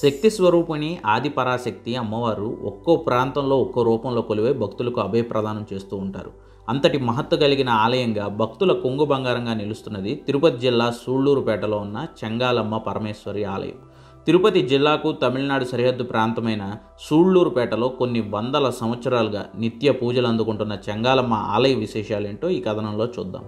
శక్తి స్వరూపిణి ఆది పరాశక్తి అమ్మవారు ఒక్కో ప్రాంతంలో ఒక్కో రూపంలో కొలివై భక్తులకు అభయప్రదానం చేస్తూ ఉంటారు అంతటి మహత్తు కలిగిన ఆలయంగా భక్తుల కొంగు బంగారంగా నిలుస్తున్నది తిరుపతి జిల్లా సూళ్లూరుపేటలో ఉన్న చెంగాలమ్మ పరమేశ్వరి ఆలయం తిరుపతి జిల్లాకు తమిళనాడు సరిహద్దు ప్రాంతమైన సూళ్లూరుపేటలో కొన్ని వందల సంవత్సరాలుగా నిత్య పూజలు అందుకుంటున్న చెంగాలమ్మ ఆలయ విశేషాలేంటో ఈ కథనంలో చూద్దాం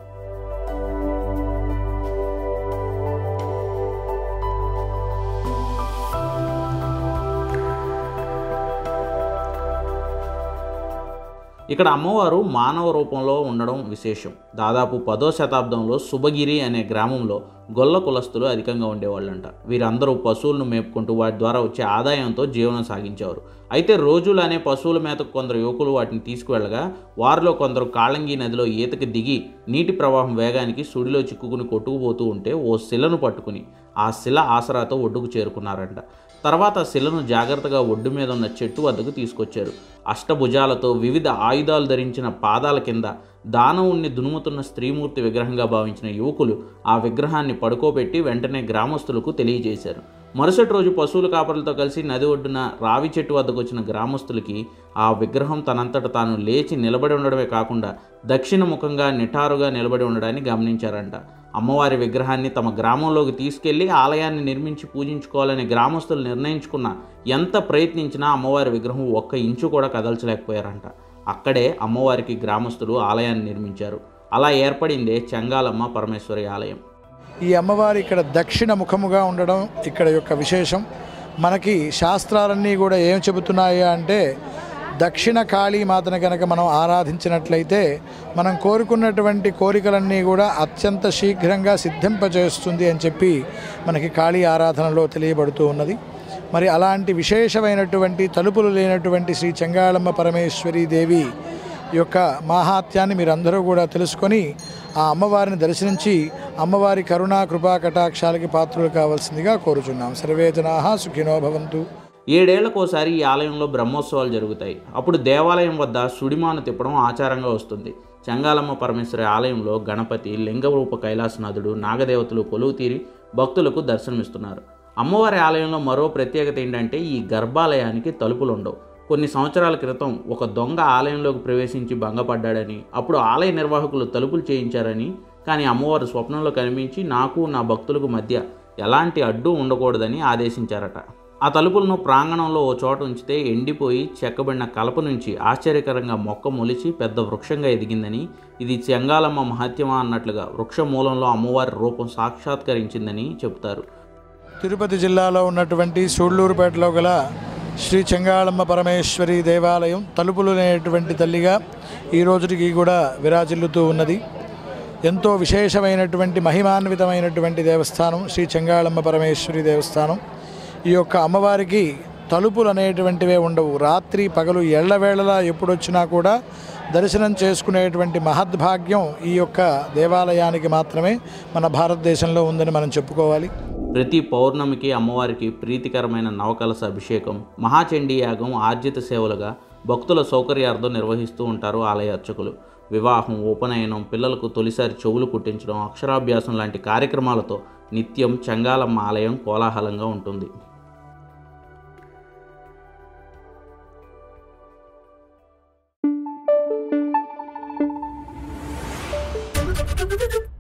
ఇక్కడ అమ్మవారు మానవ రూపంలో ఉండడం విశేషం దాదాపు పదో శతాబ్దంలో సుభగిరి అనే గ్రామంలో గొల్ల కులస్తులు అధికంగా ఉండేవాళ్ళంట వీరందరూ పశువులను మేపుకుంటూ వాటి ద్వారా వచ్చే ఆదాయంతో జీవనం సాగించేవారు అయితే రోజులు అనే పశువుల మేతకు కొందరు యువకులు వాటిని తీసుకువెళ్ళగా వారిలో కొందరు కాళంగి నదిలో ఈతకి దిగి నీటి ప్రవాహం వేగానికి సుడిలో చిక్కుకుని కొట్టుకుపోతూ ఉంటే ఓ శిలను పట్టుకుని ఆ శిల ఆసరాతో ఒడ్డుకు చేరుకున్నారంట తర్వాత శిలను జాగ్రత్తగా ఒడ్డు మీద ఉన్న చెట్టు వద్దకు తీసుకొచ్చారు అష్టభుజాలతో వివిధ ఆయుధాలు ధరించిన పాదాల కింద దానవుణ్ణి దునుముతున్న స్త్రీమూర్తి విగ్రహంగా భావించిన యువకులు ఆ విగ్రహాన్ని పడుకోబెట్టి వెంటనే గ్రామస్తులకు తెలియజేశారు మరుసటి రోజు పశువుల కాపరులతో కలిసి నది ఒడ్డున రావి చెట్టు వద్దకు వచ్చిన గ్రామస్తులకి ఆ విగ్రహం తనంతట తాను లేచి నిలబడి ఉండడమే కాకుండా దక్షిణ ముఖంగా నిటారుగా నిలబడి ఉండడాన్ని గమనించారంట అమ్మవారి విగ్రహాన్ని తమ గ్రామంలోకి తీసుకెళ్లి ఆలయాన్ని నిర్మించి పూజించుకోవాలని గ్రామస్తులు నిర్ణయించుకున్న ఎంత ప్రయత్నించినా అమ్మవారి విగ్రహం ఒక్క ఇంచు కూడా కదల్చలేకపోయారంట అక్కడే అమ్మవారికి గ్రామస్తులు ఆలయాన్ని నిర్మించారు అలా ఏర్పడిందే చెంగాలమ్మ పరమేశ్వరి ఆలయం ఈ అమ్మవారి ఇక్కడ దక్షిణ ముఖముగా ఉండడం ఇక్కడ యొక్క విశేషం మనకి శాస్త్రాలన్నీ కూడా ఏం చెబుతున్నాయి అంటే దక్షిణ కాళీ మాతను కనుక మనం ఆరాధించినట్లయితే మనం కోరుకున్నటువంటి కోరికలన్నీ కూడా అత్యంత శీఘ్రంగా సిద్ధింపజేస్తుంది అని చెప్పి మనకి కాళీ ఆరాధనలో తెలియబడుతూ ఉన్నది మరి అలాంటి విశేషమైనటువంటి తలుపులు లేనటువంటి శ్రీ చెంగాళమ్మ పరమేశ్వరి దేవి యొక్క మాహాత్యాన్ని మీరందరూ కూడా తెలుసుకొని ఆ అమ్మవారిని దర్శించి అమ్మవారి కరుణా కృపా కటాక్షాలకి పాత్రులు కావాల్సిందిగా కోరుచున్నాం సర్వే జనా సుఖినో భవంతు ఏడేళ్లకోసారి ఈ ఆలయంలో బ్రహ్మోత్సవాలు జరుగుతాయి అప్పుడు దేవాలయం వద్ద సుడిమాను తిప్పడం ఆచారంగా వస్తుంది చెంగాలమ్మ పరమేశ్వరి ఆలయంలో గణపతి లింగరూప కైలాసనాథుడు నాగదేవతలు కొలువు తీరి భక్తులకు దర్శనమిస్తున్నారు అమ్మవారి ఆలయంలో మరో ప్రత్యేకత ఏంటంటే ఈ గర్భాలయానికి తలుపులు ఉండవు కొన్ని సంవత్సరాల క్రితం ఒక దొంగ ఆలయంలోకి ప్రవేశించి భంగపడ్డాడని అప్పుడు ఆలయ నిర్వాహకులు తలుపులు చేయించారని కానీ అమ్మవారు స్వప్నంలో కనిపించి నాకు నా భక్తులకు మధ్య ఎలాంటి అడ్డు ఉండకూడదని ఆదేశించారట ఆ తలుపులను ప్రాంగణంలో ఓ చోట ఉంచితే ఎండిపోయి చెక్కబడిన కలప నుంచి ఆశ్చర్యకరంగా మొక్క మొలిచి పెద్ద వృక్షంగా ఎదిగిందని ఇది చెంగాలమ్మ మహత్యమా అన్నట్లుగా వృక్ష మూలంలో అమ్మవారి రూపం సాక్షాత్కరించిందని చెప్తారు తిరుపతి జిల్లాలో ఉన్నటువంటి సూళ్ళూరుపేటలో గల శ్రీ చెంగాళమ్మ పరమేశ్వరి దేవాలయం తలుపులు లేనటువంటి తల్లిగా ఈ రోజుకి కూడా విరాజిల్లుతూ ఉన్నది ఎంతో విశేషమైనటువంటి మహిమాన్వితమైనటువంటి దేవస్థానం శ్రీ చెంగాళమ్మ పరమేశ్వరి దేవస్థానం ఈ యొక్క అమ్మవారికి తలుపులు అనేటువంటివే ఉండవు రాత్రి పగలు ఎళ్లవేళలా ఎప్పుడొచ్చినా కూడా దర్శనం చేసుకునేటువంటి మహద్భాగ్యం ఈ యొక్క దేవాలయానికి మాత్రమే మన భారతదేశంలో ఉందని మనం చెప్పుకోవాలి ప్రతి పౌర్ణమికి అమ్మవారికి ప్రీతికరమైన నవకలస అభిషేకం మహాచండీ యాగం ఆర్జిత సేవలుగా భక్తుల సౌకర్యార్థం నిర్వహిస్తూ ఉంటారు ఆలయ అర్చకులు వివాహం ఉపనయనం పిల్లలకు తొలిసారి చెవులు కుట్టించడం అక్షరాభ్యాసం లాంటి కార్యక్రమాలతో నిత్యం చెంగాలమ్మ ఆలయం కోలాహలంగా ఉంటుంది Thank you.